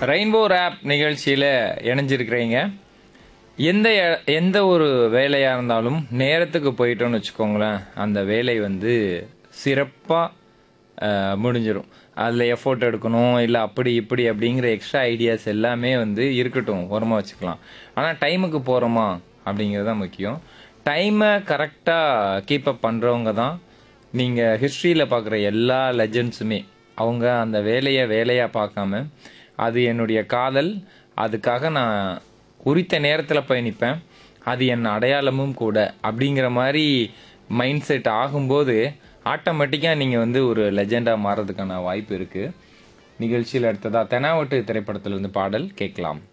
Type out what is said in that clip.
rainbow rape நிகழ்ச்சியில் இணைஞ்சிருக்கிறீங்க எந்த எ- எந்த ஒரு வேலையாக இருந்தாலும் நேரத்துக்கு போயிட்டோம்னு வச்சுக்கோங்களேன் அந்த வேலை வந்து சிறப்பாக முடிஞ்சிடும் அதில் எஃபோர்ட் எடுக்கணும் இல்லை அப்படி இப்படி அப்படிங்கிற எக்ஸ்ட்ரா ஐடியாஸ் எல்லாமே வந்து இருக்கட்டும் ஓரமாக வச்சுக்கலாம் ஆனால் டைமுக்கு போகிறோமா அப்படிங்கிறது தான் முக்கியம் டைமை கரெக்டாக கீப் அப் பண்ணுறவங்க தான் நீங்கள் ஹிஸ்ட்ரியில் பார்க்குற எல்லா லெஜண்ட்ஸுமே அவங்க அந்த வேலையை வேலையாக பார்க்காம அது என்னுடைய காதல் அதுக்காக நான் குறித்த நேரத்தில் போய் நிற்பேன் அது என் அடையாளமும் கூட அப்படிங்கிற மாதிரி மைண்ட் செட் ஆகும்போது ஆட்டோமேட்டிக்காக நீங்கள் வந்து ஒரு லெஜெண்டாக மாறதுக்கான வாய்ப்பு இருக்குது நிகழ்ச்சியில் அடுத்ததாக தெனாவட்டு திரைப்படத்திலிருந்து பாடல் கேட்கலாம்